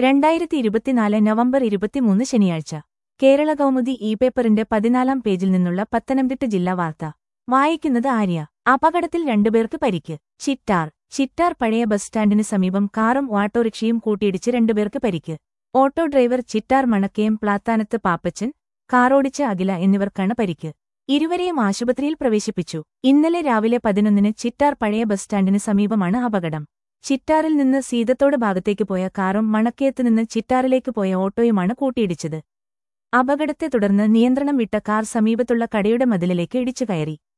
രണ്ടായിരത്തി ഇരുപത്തിനാല് നവംബർ ഇരുപത്തിമൂന്ന് ശനിയാഴ്ച കേരള കൗമുദി ഇ പേപ്പറിന്റെ പതിനാലാം പേജിൽ നിന്നുള്ള പത്തനംതിട്ട ജില്ലാ വാർത്ത വായിക്കുന്നത് ആര്യ അപകടത്തിൽ രണ്ടുപേർക്ക് പരിക്ക് ചിറ്റാർ ചിറ്റാർ പഴയ ബസ് സ്റ്റാൻഡിന് സമീപം കാറും ഓട്ടോറിക്ഷയും കൂട്ടിയിടിച്ച് രണ്ടുപേർക്ക് പരിക്ക് ഓട്ടോ ഡ്രൈവർ ചിറ്റാർ മണക്കയം പ്ലാത്താനത്ത് പാപ്പച്ചൻ കാറോടിച്ച അഖില എന്നിവർക്കാണ് പരിക്ക് ഇരുവരെയും ആശുപത്രിയിൽ പ്രവേശിപ്പിച്ചു ഇന്നലെ രാവിലെ പതിനൊന്നിന് ചിറ്റാർ പഴയ ബസ് സ്റ്റാൻഡിന് സമീപമാണ് അപകടം ചിറ്റാറിൽ നിന്ന് സീതത്തോട് ഭാഗത്തേക്ക് പോയ കാറും മണക്കയത്ത് നിന്ന് ചിറ്റാറിലേക്ക് പോയ ഓട്ടോയുമാണ് കൂട്ടിയിടിച്ചത് അപകടത്തെ തുടർന്ന് നിയന്ത്രണം വിട്ട കാർ സമീപത്തുള്ള കടയുടെ മതിലിലേക്ക് ഇടിച്ചു കയറി